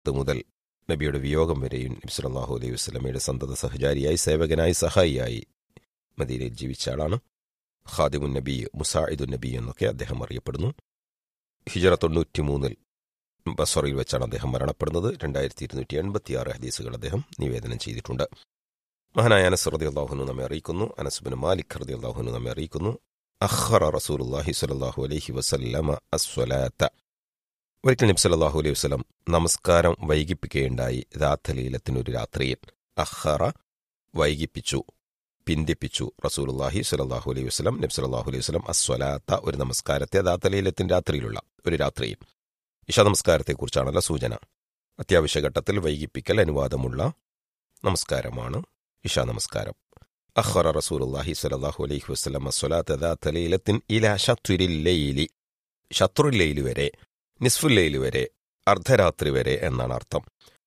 മുതൽ നബിയുടെ വിയോഗം വരെയും നബി സല്ലല്ലാഹു അലൈഹി വസല്ലമയുടെ സന്തത സഹചാരിയായി സേവകനായി സഹായിയായി മദീനയിൽ ജീവിച്ച ആളാണ് ഖാദിമുൻ നബി മുസായിദുൻ നബി എന്നൊക്കെ അദ്ദേഹം അറിയപ്പെടുന്നു ഹിജറ തൊണ്ണൂറ്റി മൂന്നിൽ ബസറയിൽ വെച്ചാണ് അദ്ദേഹം മരണപ്പെടുന്നത് രണ്ടായിരത്തി ഇരുന്നൂറ്റി എൺപത്തിയാറ് ഹദീസുകൾ അദ്ദേഹം നിവേദനം ചെയ്തിട്ടുണ്ട് മഹാനായ അനസ് റതി അള്ളാഹുനു നമ്മെ അറിയിക്കുന്നു അനസുബിന് മാലിക് റതി അള്ളാഹുനു നമ്മെ അറിയിക്കുന്നു അഖറ റസൂലുള്ളാഹി സ്വല്ലല്ലാഹു അലൈഹി വസല്ലമ അസ്വലാത്ത ഒരിക്കൽ നബി സല്ലല്ലാഹു അലൈഹി വസല്ലം നമസ്കാരം വൈകിപ്പിക്കുകയുണ്ടായി രാത്രിയിലത്തിനൊരു രാത്രിയിൽ അഖറ വൈകിപ്പിച്ചു പിന്തിപ്പിച്ചു റസൂലുള്ളാഹി സ്വല്ലല്ലാഹു അലൈഹി വസല്ലം നബി സല്ലല്ലാഹു അലൈഹി വസല്ലം അസ്വലാത്ത ഒരു നമസ്കാരത്തെ ദാത്തലീലത്തിൻ രാത്രിയിലുള്ള ഒരു രാത്രിയിൽ ഇഷ നമസ്കാരത്തെക്കുറിച്ചാണല്ലോ സൂചന അത്യാവശ്യ ഘട്ടത്തിൽ വൈകിപ്പിക്കൽ അനുവാദമുള്ള നമസ്കാരമാണ് ഇഷ നമസ്കാരം അഖറ റസൂലുള്ളാഹി സ്വല്ലല്ലാഹു അലൈഹി വസല്ലം അസ്വലാത്ത ദാത്തലീലത്തിൻ ഇലാ ഷത്രിൽ ലൈലി ഷത്രുൽ ലൈലി വരെ നിസ്ഫുൽ ലൈലി വരെ അർദ്ധരാത്രി വരെ എന്നാണ് അർത്ഥം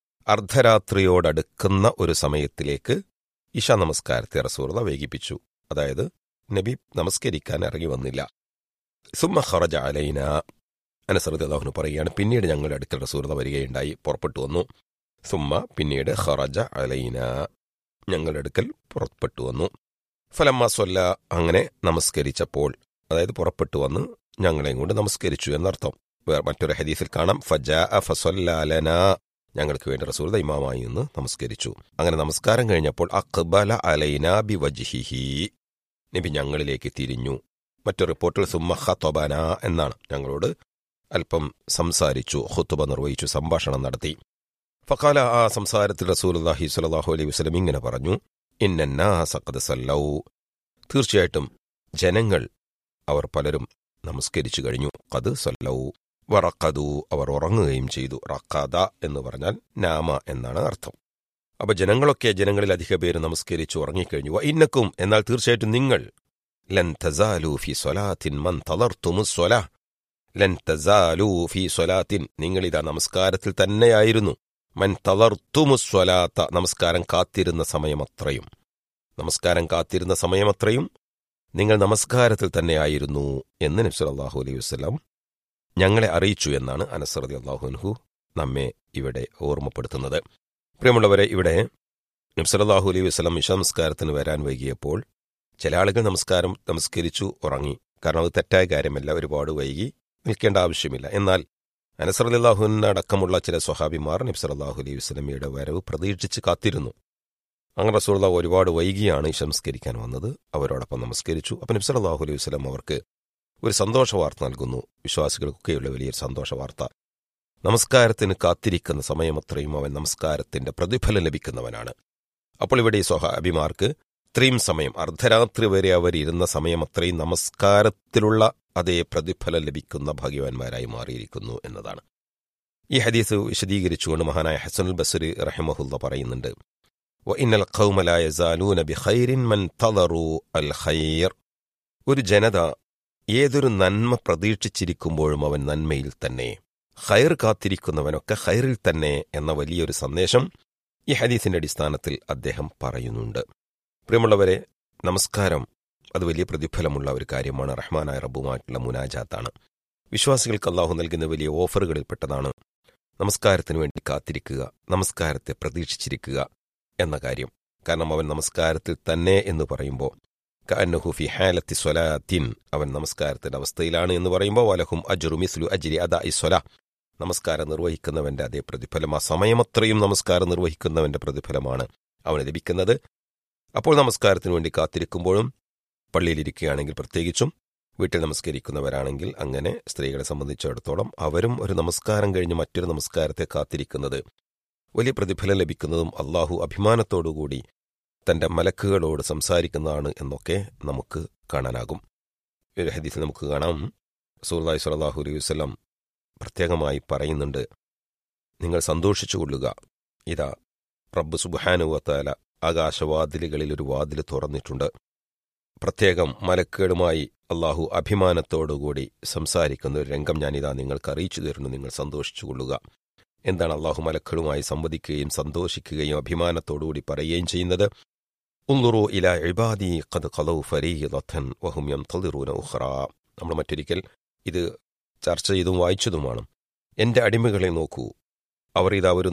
അർദ്ധരാത്രിയോടടുക്കുന്ന ഒരു സമയത്തിലേക്ക് ഇഷ നമസ്കാരത്തെ റസൂർദ വൈകിപ്പിച്ചു അതായത് നബി നമസ്കരിക്കാൻ ഇറങ്ങി വന്നില്ല സുമ്മ ഖറജ അലൈന അനസറുദ്ദി അള്ളാഹുന് പറയുകയാണ് പിന്നീട് ഞങ്ങളുടെ അടുക്കൽ റസൂർദ വരികയുണ്ടായി പുറപ്പെട്ടു വന്നു സുമ്മ പിന്നീട് ഖറജ അലൈന ഞങ്ങളുടെ അടുക്കൽ പുറപ്പെട്ടു വന്നു ഫലമ്മ സൊല്ല അങ്ങനെ നമസ്കരിച്ചപ്പോൾ അതായത് പുറപ്പെട്ടു വന്ന് ഞങ്ങളെയും കൊണ്ട് നമസ്കരിച്ചു എന്നർത്ഥം വേറെ മറ്റൊരു ഹദീസിൽ കാണാം ഫജാ ഫസൊല്ലാലന ഞങ്ങൾക്ക് വേണ്ടി റസൂൽ ഇമാമായി നിന്ന് നമസ്കരിച്ചു അങ്ങനെ നമസ്കാരം കഴിഞ്ഞപ്പോൾ അക്ബല അലൈന ബി വജ്ഹിഹി നബി ഞങ്ങളിലേക്ക് തിരിഞ്ഞു മറ്റു റിപ്പോർട്ടിൽ സുമ്മ ഖത്വബന എന്നാണ് ഞങ്ങളോട് അല്പം സംസാരിച്ചു ഹുത്തുബ നിർവഹിച്ചു സംഭാഷണം നടത്തി ഫക്കാല ആ സംസാരത്തിൽ റസൂലുള്ളാഹി സ്വല്ലല്ലാഹു അലൈഹി വസല്ലം ഇങ്ങനെ പറഞ്ഞു ഇന്നന്നാസ ഖദ് സല്ലൗ തീർച്ചയായിട്ടും ജനങ്ങൾ അവർ പലരും നമസ്കരിച്ചു കഴിഞ്ഞു കത് സല്ലൗ വറക്കതു അവർ ഉറങ്ങുകയും ചെയ്തു റക്കാദ എന്ന് പറഞ്ഞാൽ നാമ എന്നാണ് അർത്ഥം അപ്പൊ ജനങ്ങളൊക്കെ ജനങ്ങളിൽ അധിക പേര് നമസ്കരിച്ചു ഉറങ്ങിക്കഴിഞ്ഞു വ ഇന്നക്കും എന്നാൽ തീർച്ചയായിട്ടും നിങ്ങൾ ലൻ തസാലു ഫി സ്വലാത്തിൻ മൻ തളർത്തുമു സ്വല ലൻ തസാലു ഫി സ്വലാത്തിൻ നിങ്ങളിതാ നമസ്കാരത്തിൽ തന്നെയായിരുന്നു മൻ തളർത്തുമു സ്വലാത്ത നമസ്കാരം കാത്തിരുന്ന സമയമത്രയും നമസ്കാരം കാത്തിരുന്ന സമയമത്രയും നിങ്ങൾ നമസ്കാരത്തിൽ തന്നെയായിരുന്നു എന്ന് നബ്സ് അള്ളാഹു അലൈഹി വസ്ലാം ഞങ്ങളെ അറിയിച്ചു എന്നാണ് അനസറതി അള്ളാഹുൻഹു നമ്മെ ഇവിടെ ഓർമ്മപ്പെടുത്തുന്നത് പ്രിയമുള്ളവരെ ഇവിടെ നബ്സലാഹു അലൈഹി വസ്ലാം ഇഷനമസ്കാരത്തിന് വരാൻ വൈകിയപ്പോൾ ചില ആളുകൾ നമസ്കാരം നമസ്കരിച്ചു ഉറങ്ങി കാരണം അത് തെറ്റായ കാര്യമല്ല ഒരുപാട് വൈകി നിൽക്കേണ്ട ആവശ്യമില്ല എന്നാൽ അനസറല്ലാഹുവിന് അടക്കമുള്ള ചില സ്വഹാബിമാർ നബ്സലാഹു അലൈഹി വസ്ലമിയുടെ വരവ് പ്രതീക്ഷിച്ച് കാത്തിരുന്നു അങ്ങനെ റസൂള്ള ഒരുപാട് വൈകിയാണ് ഇഷംസ്കരിക്കാൻ വന്നത് അവരോടൊപ്പം നമസ്കരിച്ചു അപ്പം നബ്സലാഹു അലൈഹി വസ്ലം അവർക്ക് ഒരു സന്തോഷ വാർത്ത നൽകുന്നു വിശ്വാസികൾക്കൊക്കെയുള്ള വലിയൊരു സന്തോഷ വാർത്ത നമസ്കാരത്തിന് കാത്തിരിക്കുന്ന സമയമത്രയും അവൻ നമസ്കാരത്തിന്റെ പ്രതിഫലം ലഭിക്കുന്നവനാണ് അപ്പോൾ ഇവിടെ ഈ സ്വഹാബിമാർക്ക് ഇത്രയും സമയം അർദ്ധരാത്രി വരെ അവർ ഇരുന്ന സമയമത്രയും നമസ്കാരത്തിലുള്ള അതേ പ്രതിഫലം ലഭിക്കുന്ന ഭാഗ്യവാന്മാരായി മാറിയിരിക്കുന്നു എന്നതാണ് ഈ ഹദീസ് വിശദീകരിച്ചുകൊണ്ട് മഹാനായ ഹസനുൽ ബസരി റഹിമഹുല്ല പറയുന്നുണ്ട് وإن القوم لا يزالون بخير من تضروا الخير ഒരു ജനത ഏതൊരു നന്മ പ്രതീക്ഷിച്ചിരിക്കുമ്പോഴും അവൻ നന്മയിൽ തന്നെ ഖൈർ കാത്തിരിക്കുന്നവനൊക്കെ ഖൈറിൽ തന്നെ എന്ന വലിയൊരു സന്ദേശം ഈ ഹദീസിന്റെ അടിസ്ഥാനത്തിൽ അദ്ദേഹം പറയുന്നുണ്ട് പ്രിയമുള്ളവരെ നമസ്കാരം അത് വലിയ പ്രതിഫലമുള്ള ഒരു കാര്യമാണ് റഹ്മാനായ റബ്ബുമായിട്ടുള്ള മുനാജാത്താണ് വിശ്വാസികൾക്ക് അള്ളാഹു നൽകുന്ന വലിയ ഓഫറുകളിൽപ്പെട്ടതാണ് നമസ്കാരത്തിന് വേണ്ടി കാത്തിരിക്കുക നമസ്കാരത്തെ പ്രതീക്ഷിച്ചിരിക്കുക എന്ന കാര്യം കാരണം അവൻ നമസ്കാരത്തിൽ തന്നെ എന്ന് പറയുമ്പോൾ കന്നഹുഫി ഹാലത്തി സ്വലാത്തിൻ അവൻ നമസ്കാരത്തിന്റെ അവസ്ഥയിലാണ് എന്ന് പറയുമ്പോൾ വലഹും അജുറു മിസ്ലു അജിരി അദാ ഇ സ്വല നമസ്കാരം നിർവഹിക്കുന്നവന്റെ അതേ പ്രതിഫലം ആ സമയമത്രയും നമസ്കാരം നിർവഹിക്കുന്നവന്റെ പ്രതിഫലമാണ് അവന് ലഭിക്കുന്നത് അപ്പോൾ നമസ്കാരത്തിന് വേണ്ടി കാത്തിരിക്കുമ്പോഴും പള്ളിയിലിരിക്കുകയാണെങ്കിൽ പ്രത്യേകിച്ചും വീട്ടിൽ നമസ്കരിക്കുന്നവരാണെങ്കിൽ അങ്ങനെ സ്ത്രീകളെ സംബന്ധിച്ചിടത്തോളം അവരും ഒരു നമസ്കാരം കഴിഞ്ഞ് മറ്റൊരു നമസ്കാരത്തെ കാത്തിരിക്കുന്നത് വലിയ പ്രതിഫലം ലഭിക്കുന്നതും അള്ളാഹു അഭിമാനത്തോടുകൂടി തന്റെ മലക്കുകളോട് സംസാരിക്കുന്നതാണ് എന്നൊക്കെ നമുക്ക് കാണാനാകും ഒരു ഹദീസിൽ നമുക്ക് കാണാം സൂർലായി സ്വലാഹു അലൈഹി വസ്ലം പ്രത്യേകമായി പറയുന്നുണ്ട് നിങ്ങൾ സന്തോഷിച്ചുകൊള്ളുക ഇതാ റബ്ബ് സുബാനുവത്താല ആകാശവാതിലുകളിൽ ഒരു വാതിൽ തുറന്നിട്ടുണ്ട് പ്രത്യേകം മലക്കുകളുമായി അള്ളാഹു അഭിമാനത്തോടുകൂടി സംസാരിക്കുന്ന ഒരു രംഗം ഞാനിതാ നിങ്ങൾക്ക് അറിയിച്ചു തരുന്നു നിങ്ങൾ സന്തോഷിച്ചുകൊള്ളുക എന്താണ് അള്ളാഹു മലക്കളുമായി സംവദിക്കുകയും സന്തോഷിക്കുകയും അഭിമാനത്തോടുകൂടി പറയുകയും ചെയ്യുന്നത് ഉന്നുറു ഇല ഇബാദി ഖദ് ഖലൗ ഫരീദത്തൻ വഹും യംതളിറൂന ഉഖ്റ നമ്മൾ മറ്റൊരിക്കൽ ഇത് ചർച്ച ചെയ്തും വായിച്ചതുമാണ് എന്റെ അടിമകളെ നോക്കൂ അവർ ഇതാ ഒരു